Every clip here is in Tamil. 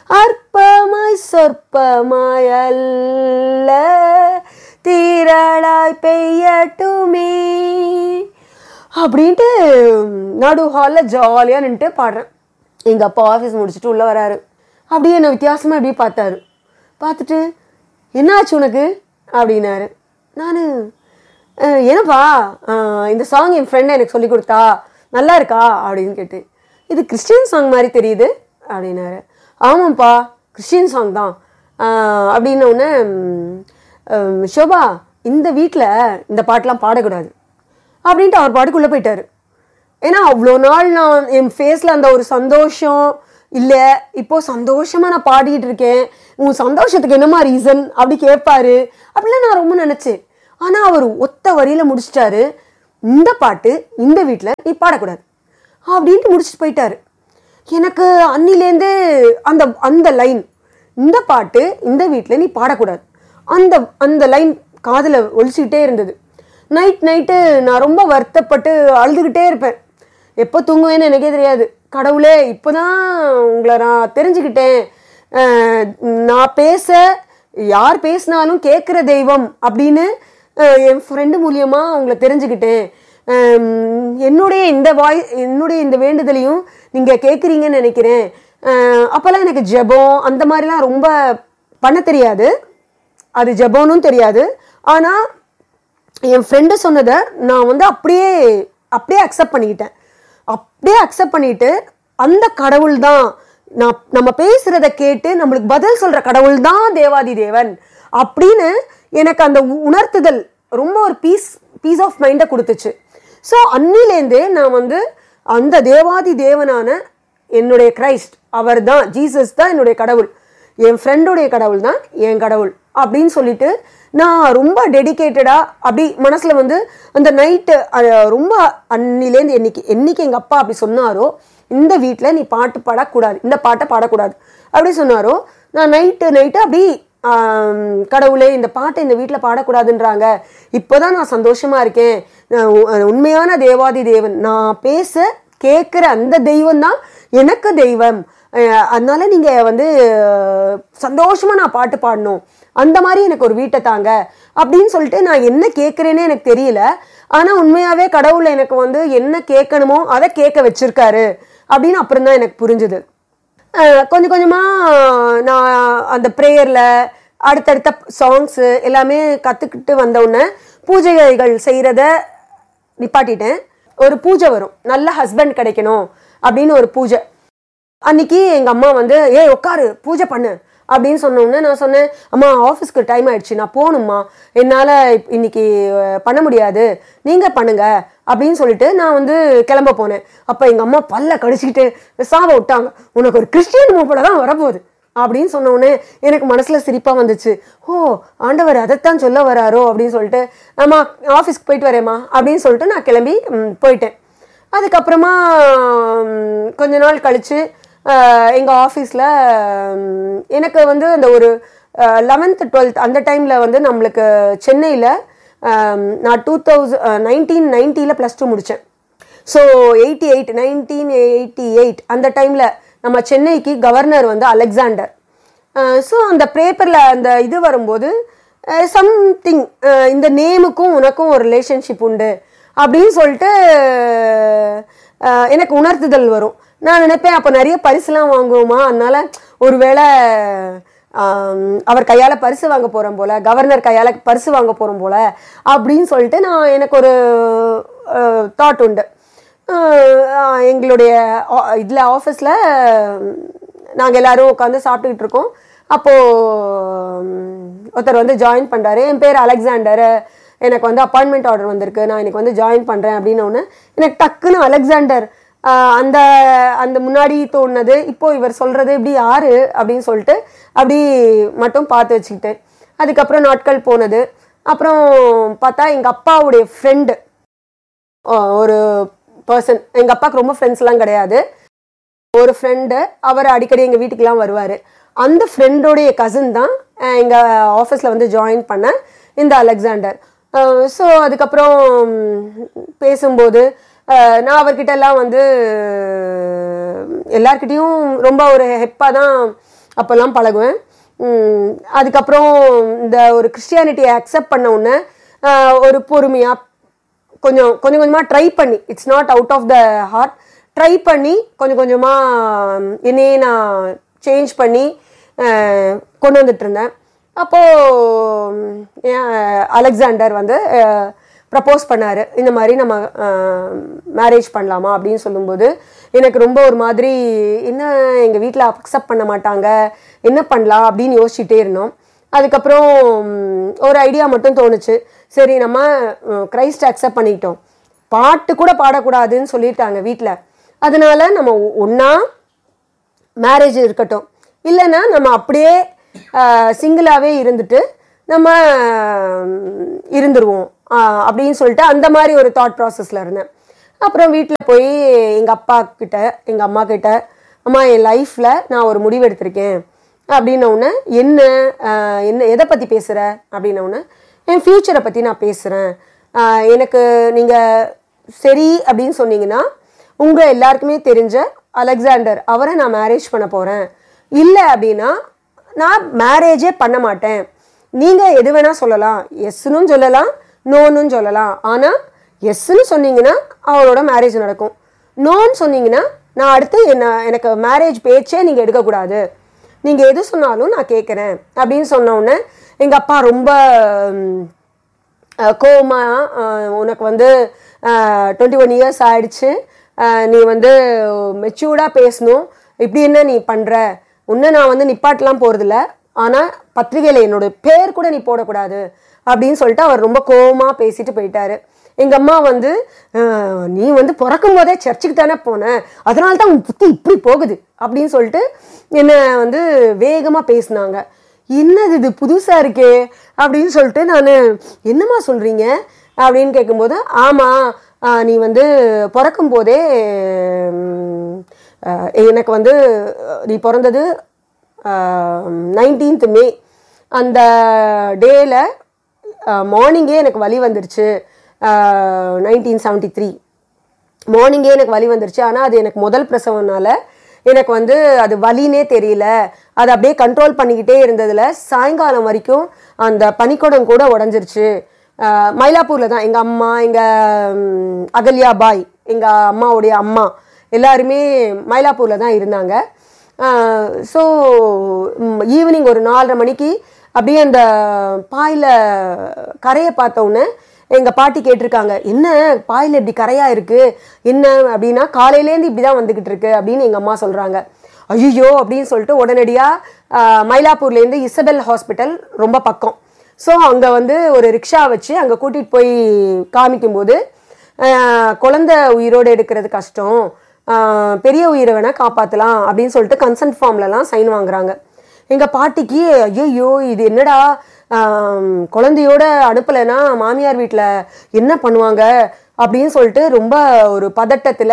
அற்பமாய் சொற்பமாய் அல்ல தீரளாய் பெய்யட்டுமே அப்படின்ட்டு நடு ஹாலில் ஜாலியாக நின்றுட்டு பாடுறேன் எங்கள் அப்பா ஆஃபீஸ் முடிச்சுட்டு உள்ளே வராரு அப்படியே என்ன வித்தியாசமாக அப்படியே பார்த்தாரு பார்த்துட்டு என்னாச்சு உனக்கு அப்படின்னாரு நான் என்னப்பா அஹ், இந்த சாங் என் ஃப்ரெண்ட் எனக்கு சொல்லி கொடுத்தா நல்லா இருக்கா அப்படின்னு கேட்டு இது கிறிஸ்டியன் சாங் மாதிரி தெரியுது அப்படின்னாரு ஆமாம்ப்பா கிறிஸ்டியன் சாங் தான் அஹ், அப்படின்ன உடனே ம், அஹ், ஷோபா இந்த வீட்டில் இந்த பாட்டெலாம் பாடக்கூடாது அப்படின்ட்டு அவர் பாட்டுக்குள்ளே போயிட்டாரு ஏன்னா அவ்வளோ நாள் நான் என் ஃபேஸில் அந்த ஒரு சந்தோஷம் இல்லை இப்போ சந்தோஷமாக நான் பாடிட்டு இருக்கேன் உன் சந்தோஷத்துக்கு என்னமா ரீசன் அப்படி கேட்பாரு அப்படிலாம் நான் ரொம்ப நினச்சேன் ஆனால் அவர் ஒத்த வரியில் முடிச்சிட்டாரு இந்த பாட்டு இந்த வீட்டில் நீ பாடக்கூடாது அப்படின்ட்டு முடிச்சுட்டு போயிட்டாரு எனக்கு அன்னிலேருந்து அந்த அந்த லைன் இந்த பாட்டு இந்த வீட்டில் நீ பாடக்கூடாது அந்த அந்த லைன் காதில் ஒழிச்சுக்கிட்டே இருந்தது நைட் நைட்டு நான் ரொம்ப வருத்தப்பட்டு அழுதுகிட்டே இருப்பேன் எப்போ தூங்குவேன்னு எனக்கே தெரியாது கடவுளே இப்போதான் உங்களை நான் தெரிஞ்சுக்கிட்டேன் அஹ் நான் பேச யார் பேசினாலும் கேட்குற தெய்வம் அப்படின்னு அஹ் என் ஃப்ரெண்டு மூலியமாக உங்களை தெரிஞ்சுக்கிட்டேன் அஹ் என்னுடைய இந்த வாய் என்னுடைய இந்த வேண்டுதலையும் நீங்கள் கேட்குறீங்கன்னு நினைக்கிறேன் அஹ் அப்போல்லாம் எனக்கு ஜெபம் அந்த மாதிரிலாம் ரொம்ப பண்ண தெரியாது அது ஜெபம்னும் தெரியாது ஆனால் என் ஃப்ரெண்டு சொன்னதை நான் வந்து அப்படியே அப்படியே அக்செப்ட் பண்ணிக்கிட்டேன் அப்படியே அக்செப்ட் பண்ணிட்டு அந்த கடவுள் தான் நான் நம்ம பேசுறத கேட்டு நம்மளுக்கு பதில் சொல்ற கடவுள் தான் தேவாதி தேவன் அப்படின்னு எனக்கு அந்த உ- உணர்த்துதல் ரொம்ப ஒரு பீஸ் பீஸ் ஆஃப் மைண்டை கொடுத்துச்சு ஸோ அன்னிலேருந்தே நான் வந்து அந்த தேவாதி தேவனான என்னுடைய கிரைஸ்ட் அவர் தான் ஜீசஸ் தான் என்னுடைய கடவுள் என் ஃப்ரெண்டுடைய கடவுள் தான் என் கடவுள் அப்படின்னு சொல்லிட்டு நான் ரொம்ப டெடிகேட்டடாக அப்படி மனசில் வந்து அந்த நைட்டு ரொம்ப அன்னிலேருந்து என்னைக்கு என்னைக்கு எங்கள் அப்பா அப்படி சொன்னாரோ இந்த வீட்டில் நீ பாட்டு பாடக்கூடாது இந்த பாட்டை பாடக்கூடாது அப்படி சொன்னாரோ நான் நைட்டு நைட்டு அப்படி ஆம், கடவுளே இந்த பாட்டை இந்த வீட்டில் பாடக்கூடாதுன்றாங்க இப்போதான் நான் சந்தோஷமா இருக்கேன் நான் உ- உண்மையான தேவாதி தேவன் நான் பேச கேட்குற அந்த தெய்வம் தான் எனக்கு தெய்வம் அஹ் அதனால நீங்க வந்து அஹ், சந்தோஷமா நான் பாட்டு பாடணும் அந்த மாதிரி எனக்கு ஒரு வீட்டை தாங்க அப்படின்னு சொல்லிட்டு நான் என்ன கேட்குறேனே எனக்கு தெரியல ஆனா உண்மையாவே கடவுள் எனக்கு வந்து என்ன கேட்கணுமோ அதை கேட்க வச்சிருக்காரு அப்படின்னு அப்புறம் தான் எனக்கு புரிஞ்சுது அஹ் கொஞ்சம் கொஞ்சமாக நான் அந்த ப்ரேயரில் அடுத்தடுத்த சாங்ஸு எல்லாமே கற்றுக்கிட்டு வந்த உடனே பூஜைகள் செய்கிறத நிப்பாட்டிட்டேன் ஒரு பூஜை வரும் நல்ல ஹஸ்பண்ட் கிடைக்கணும் அப்படின்னு ஒரு பூஜை அன்னைக்கு எங்கள் அம்மா வந்து ஏய் உட்காரு பூஜை பண்ணு அப்படின்னு சொன்ன உடனே நான் சொன்னேன் அம்மா ஆஃபீஸ்க்கு டைம் ஆயிடுச்சு நான் போகணும்மா என்னால் இன்னைக்கு அஹ், பண்ண முடியாது நீங்கள் பண்ணுங்க அப்படின்னு சொல்லிட்டு நான் வந்து கிளம்ப போனேன் அப்போ எங்கள் அம்மா பல்ல கடிச்சிக்கிட்டு சாவ விட்டாங்க உனக்கு ஒரு கிறிஸ்டியன் மூப்பட தான் வரப்போகுது அப்படின்னு சொன்ன உடனே எனக்கு மனசில் சிரிப்பாக வந்துச்சு ஓ ஆண்டவர் அதைத்தான் சொல்ல வராரோ அப்படின்னு சொல்லிட்டு அம்மா ஆஃபீஸ்க்கு போயிட்டு வரேம்மா அப்படின்னு சொல்லிட்டு நான் கிளம்பி ம், போயிட்டேன் அதுக்கப்புறமா ம், கொஞ்ச நாள் கழிச்சு எங்கள் ஆஃபீஸில் எனக்கு வந்து அந்த ஒரு லெவன்த்து டுவெல்த் அந்த டைமில் வந்து நம்மளுக்கு சென்னையில் நான் டூ தௌசண்ட் நைன்டீன் நைன்ட்டியில் ப்ளஸ் டூ முடித்தேன் so eighty eight nineteen eighty eight அந்த டைமில் நம்ம சென்னைக்கு கவர்னர் வந்து அலெக்சாண்டர் ஸோ அந்த பேப்பரில் அந்த இது வரும்போது சம்திங் இந்த நேமுக்கும் உனக்கும் ஒரு ரிலேஷன்ஷிப் உண்டு அப்படின்னு சொல்லிட்டு அஹ், எனக்கு உணர்த்துதல் வரும் நான் நினைப்பேன் அப்போ நிறைய பரிசுலாம் வாங்குவோமா அதனால ஒருவேளை ஆம், அவர் கையால் பரிசு வாங்க போகிறோம் போல கவர்னர் கையால் பரிசு வாங்க போகிறோம் போல அப்படின்னு சொல்லிட்டு நான் எனக்கு ஒரு தாட் உண்டு அஹ், எங்களுடைய இதில் ஆஃபீஸில் நாங்கள் எல்லாரும் உட்காந்து சாப்பிட்டுக்கிட்டு இருக்கோம் அப்போது ஒருத்தர் வந்து ஜாயின் பண்ணுறாரு என் பேர் அலெக்சாண்டர் எனக்கு வந்து அப்பாயின்மெண்ட் ஆர்டர் வந்திருக்கு நான் இன்னைக்கு வந்து ஜாயின் பண்ணுறேன் அப்படின்னு எனக்கு டக்குன்னு அலெக்சாண்டர் ஆஹ் அந்த அந்த முன்னாடி தோணுனது இப்போ இவர் சொல்றது இப்படி யாரு அப்படின்னு சொல்லிட்டு அப்படி மட்டும் பார்த்து வச்சுக்கிட்டேன் அதுக்கப்புறம் நாட்கள் போனது அப்புறம் பார்த்தா எங்கள் அப்பாவுடைய ஃப்ரெண்டு ஒரு பர்சன் எங்கள் அப்பாவுக்கு ரொம்ப ஃப்ரெண்ட்ஸ்லாம் கிடையாது ஒரு ஃப்ரெண்டு அவர் அடிக்கடி எங்கள் வீட்டுக்கெலாம் வருவார் அந்த ஃப்ரெண்டோடைய கசின் தான் எங்கள் ஆஃபீஸில் வந்து ஜாயின் பண்ண இந்த அலெக்சாண்டர் ஸோ அதுக்கப்புறம் பேசும்போது அஹ், நான் அவர்கிட்ட எல்லாம் வந்து எல்லார்கிட்டயும் ரொம்ப ஒரு ஹெப்பாக தான் அப்போல்லாம் பழகுவேன் உம், அதுக்கப்புறம் இந்த ஒரு கிறிஸ்டியானிட்டியை அக்செப்ட் பண்ண உடனே ஆஹ், ஒரு பொறுமையாக கொஞ்சம் கொஞ்சம் கொஞ்சமாக ட்ரை பண்ணி it's not out of the heart try பண்ணி கொஞ்சம் கொஞ்சமாக என்னையே நான் சேஞ்ச் பண்ணி அஹ், கொண்டு வந்துட்டு இருந்தேன் அப்போது அலெக்சாண்டர் வந்து ப்ரப்போஸ் பண்ணார் இந்த மாதிரி நம்ம மேரேஜ் பண்ணலாமா அப்படின்னு சொல்லும்போது எனக்கு ரொம்ப ஒரு மாதிரி என்ன எங்கள் வீட்டில் அக்செப்ட் பண்ண மாட்டாங்க என்ன பண்ணலாம் அப்படின்னு யோசிச்சுட்டே இருந்தோம் அதுக்கப்புறம் ம், ஒரு ஐடியா மட்டும் தோணுச்சு சரி நம்ம கிரைஸ்ட் அக்செப்ட் பண்ணிக்கிட்டோம் பாட்டு கூட பாடக்கூடாதுன்னு சொல்லிட்டாங்க வீட்டில் அதனால நம்ம ஒன்றா மேரேஜ் இருக்கட்டும் இல்லைன்னா நம்ம அப்படியே சிங்கிளாகவே இருந்துட்டு நம்ம ம், இருந்துருவோம் ஆஹ், அப்படின்னு சொல்லிட்டு அந்த மாதிரி ஒரு தாட் ப்ராசஸில் இருந்தேன் அப்புறம் வீட்டில் போய் எங்கள் அப்பா கிட்ட எங்கள் அம்மா கிட்ட அம்மா என் லைஃப்பில் நான் ஒரு முடிவு எடுத்திருக்கேன் அப்படின்ன உடனே என்ன ஆஹ், என்ன எதை பற்றி பேசுகிற அப்படின்ன உடனே என் ஃப்யூச்சரை பற்றி நான் பேசுகிறேன் எனக்கு நீங்கள் சரி அப்படின்னு சொன்னீங்கன்னா உங்கள் எல்லாருக்குமே தெரிஞ்ச அலெக்சாண்டர் அவரை நான் மேரேஜ் பண்ண போகிறேன் இல்லை அப்படின்னா நான் மேரேஜே பண்ண மாட்டேன் நீங்கள் எது வேணால் சொல்லலாம் எஸ்னும் சொல்லலாம் நோன்னு சொல்லலாம் ஆனால் எஸ்ன்னு சொன்னீங்கன்னா அவரோட மேரேஜ் நடக்கும் நோன்னு சொன்னீங்கன்னா நான் அடுத்து என்ன எனக்கு மேரேஜ் பேச்சே நீங்கள் எடுக்கக்கூடாது நீங்கள் எது சொன்னாலும் நான் கேட்குறேன் அப்படின்னு சொன்ன உடனே எங்கள் அப்பா ரொம்ப ம், அஹ் கோவமா அஹ் உனக்கு வந்து டுவெண்ட்டி ஒன் இயர்ஸ் ஆயிடுச்சு அஹ் நீ வந்து மெச்சூர்டாக பேசணும் இப்படி என்ன நீ பண்ணுற இன்னும் நான் வந்து நிப்பாட்டலாம் போகிறதில்ல ஆனால் பத்திரிகையில் என்னோட பேர் கூட நீ போடக்கூடாது அப்படின்னு சொல்லிட்டு அவர் ரொம்ப கோவமா பேசிட்டு போயிட்டாரு எங்கள் அம்மா வந்து அஹ், நீ வந்து பிறக்கும் போதே சர்ச்சுக்கு தானே போன அதனால தான் உன் புத்தி இப்படி போகுது அப்படின்னு சொல்லிட்டு என்னை வந்து வேகமாக பேசினாங்க என்னது இது புதுசாக இருக்கே அப்படின்னு சொல்லிட்டு நான் என்னம்மா சொல்கிறீங்க அப்படின்னு கேட்கும்போது ஆமாம் நீ வந்து பிறக்கும் போதே ம், அஹ், எனக்கு வந்து அஹ், நீ பிறந்தது நைன்டீன்த் மே அந்த டேயில் மார்னிங்கே எனக்கு வலி வந்துருச்சு நைன்டீன் செவன்ட்டி த்ரீ மார்னிங்கே எனக்கு வலி வந்துருச்சு ஆனால் அது எனக்கு முதல் பிரசவம்னால எனக்கு வந்து அது வலினே தெரியல அது அப்படியே கண்ட்ரோல் பண்ணிக்கிட்டே இருந்ததுல சாயங்காலம் வரைக்கும் அந்த பனிக்குடம் கூட உடஞ்சிருச்சு ஆஹ் மயிலாப்பூரில் தான் எங்கள் அம்மா எங்கள் அகல்யா பாய் எங்கள் அம்மாவுடைய அம்மா எல்லாருமே மயிலாப்பூரில் தான் இருந்தாங்க ஸோ ஈவினிங் ஒரு நாலரை மணிக்கு அப்படியே அந்த பாயில் கரையை பார்த்த உடனே எங்கள் பாட்டி கேட்டிருக்காங்க என்ன பாயில் இப்படி கரையாக இருக்குது என்ன அப்படின்னா காலையிலேருந்து இப்படி தான் வந்துக்கிட்டு இருக்கு அப்படின்னு எங்கள் அம்மா சொல்கிறாங்க ஐயோ அப்படின்னு சொல்லிட்டு உடனடியாக மயிலாப்பூர்லேருந்து இசபெல் ஹாஸ்பிட்டல் ரொம்ப பக்கம் ஸோ அங்கே வந்து ஒரு ரிக்ஷா வச்சு அங்கே கூட்டிகிட்டு போய் காமிக்கும்போது ஆஹ், குழந்தை உயிரோடு எடுக்கிறது கஷ்டம் ஆஹ், பெரிய உயிரை வேணால் காப்பாற்றலாம் அப்படின்னு சொல்லிட்டு கன்சன்ட் ஃபார்ம்லலாம் சைன் வாங்குறாங்க எங்கள் பாட்டிக்கு ஐயோ இது என்னடா ஆம், குழந்தையோட அனுப்பலைன்னா மாமியார் வீட்டில் என்ன பண்ணுவாங்க அப்படின்னு சொல்லிட்டு ரொம்ப ஒரு பதட்டத்தில்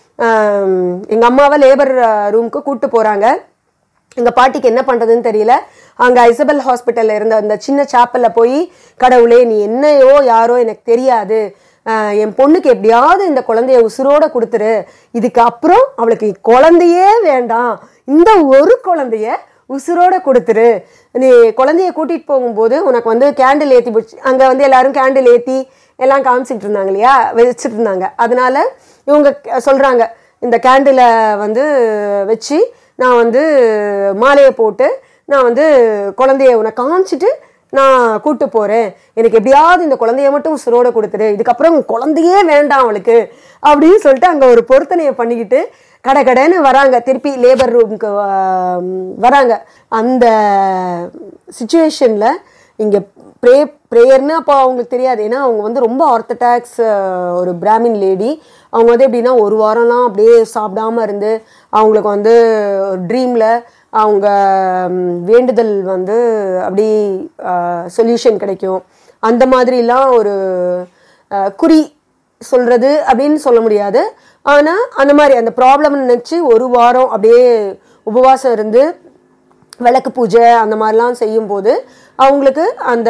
எங்கள் அம்மாவை லேபர் ரூமுக்கு கூப்பிட்டு போகிறாங்க எங்கள் பாட்டிக்கு என்ன பண்ணுறதுன்னு தெரியல அங்கே ஐசபெல் ஹாஸ்பிட்டலில் இருந்த அந்த சின்ன சாப்பலில் போய் கடவுளே நீ என்னையோ யாரோ எனக்கு தெரியாது ஆஹ் என் பொண்ணுக்கு எப்படியாவது இந்த குழந்தைய உசுரோட கொடுத்துரு இதுக்கு அப்புறம் அவளுக்கு குழந்தையே வேண்டாம் இந்த ஒரு குழந்தைய உசுரோட கொடுத்துரு நீ குழந்தைய கூட்டிகிட்டு போகும்போது உனக்கு வந்து கேண்டில் ஏற்றி பிடிச்சி அங்கே வந்து எல்லாரும் கேண்டில் ஏற்றி எல்லாம் காமிச்சிட்டு இருந்தாங்க இல்லையா வச்சுட்டு இருந்தாங்க அதனால இவங்க சொல்கிறாங்க இந்த கேண்டிலை வந்து வச்சு நான் வந்து மாலையை போட்டு நான் வந்து குழந்தைய உனக்கு காமிச்சிட்டு நான் கூட்டு போகிறேன் எனக்கு எப்படியாவது இந்த குழந்தைய மட்டும் உசுரோட கொடுத்துரு இதுக்கப்புறம் குழந்தையே வேண்டாம் அவளுக்கு அப்படின்னு சொல்லிட்டு அங்கே ஒரு பொருத்தனையை பண்ணிக்கிட்டு கடை கடைன்னு வராங்க திருப்பி லேபர் ரூமுக்கு வராங்க அந்த சுச்சுவேஷனில் இங்கே ப்ரே ப்ரேயர்னு அப்போ அவங்களுக்கு தெரியாது ஏன்னா அவங்க வந்து ரொம்ப ஆர்த்தடாக்ஸ் ஒரு பிராமின் லேடி அவங்க வந்து எப்படின்னா ஒரு வாரம்லாம் அப்படியே சாப்பிடாம இருந்து அவங்களுக்கு வந்து ட்ரீமில் அவங்க ம், வேண்டுதல் வந்து அப்படி சொல்யூஷன் கிடைக்கும் அந்த மாதிரிலாம் ஒரு அஹ், குறி சொல்கிறது அப்படின்னு சொல்ல முடியாது ஆனால் அந்த மாதிரி அந்த ப்ராப்ளம் நினச்சி ஒரு வாரம் அப்படியே உபவாசம் இருந்து விளக்கு பூஜை அந்த மாதிரிலாம் செய்யும்போது அவங்களுக்கு அந்த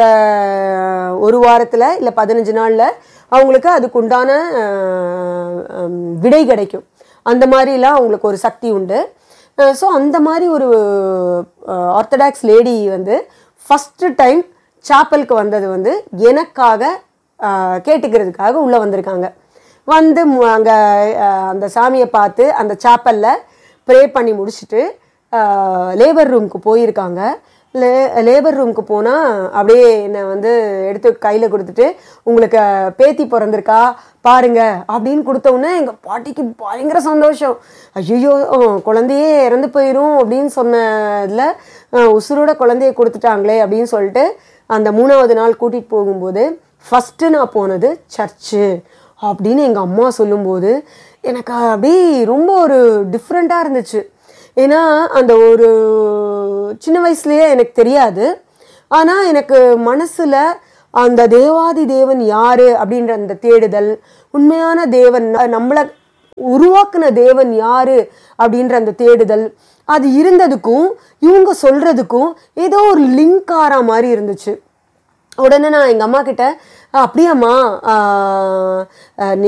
ஒரு வாரத்தில் இல்லை பதினஞ்சு நாளில் அவங்களுக்கு அதுக்கு உண்டான அஹ், ஹம், விடை கிடைக்கும் அந்த மாதிரிலாம் அவங்களுக்கு ஒரு சக்தி உண்டு ஸோ அந்த மாதிரி ஒரு ஆர்த்தடாக்ஸ் லேடி வந்து ஃபஸ்ட்டு டைம் சாப்பலுக்கு வந்தது வந்து எனக்காக அஹ், கேட்டுக்கிறதுக்காக உள்ளே வந்திருக்காங்க வந்து அங்கே அந்த சாமியை பார்த்து அந்த சாப்பலில் ப்ரே பண்ணி முடிச்சுட்டு லேபர் ரூமுக்கு போயிருக்காங்க லே லேபர் ரூமுக்கு போனால் அப்படியே என்னை வந்து எடுத்து கையில் கொடுத்துட்டு உங்களுக்கு பேத்தி பிறந்திருக்கா பாருங்க அப்படின்னு கொடுத்த உடனே எங்கள் பாட்டிக்கு பயங்கர சந்தோஷம் ஐயோ குழந்தையே இறந்து போயிடும் அப்படின்னு சொன்னதில் உசுரோட குழந்தைய கொடுத்துட்டாங்களே அப்படின்னு சொல்லிட்டு அந்த மூணாவது நாள் கூட்டிகிட்டு போகும்போது ஃபஸ்ட்டு நான் போனது சர்ச்சு அப்படின்னு எங்கள் அம்மா சொல்லும்போது எனக்கு அப்படியே ரொம்ப ஒரு டிஃப்ரெண்ட்டாக இருந்துச்சு ஏன்னா அந்த ஒரு சின்ன வயசுலயே எனக்கு தெரியாது ஆனால் எனக்கு மனசில் அந்த தேவாதி தேவன் யாரு அப்படின்ற அந்த தேடுதல் உண்மையான தேவன் நம்மளை உருவாக்குன தேவன் யாரு அப்படின்ற அந்த தேடுதல் அது இருந்ததுக்கும் இவங்க சொல்றதுக்கும் ஏதோ ஒரு லிங்க் ஆற மாதிரி இருந்துச்சு உடனே நான் எங்கள் அம்மா கிட்ட "அ, அப்படியாம்மா ஆ, ஆ, நீ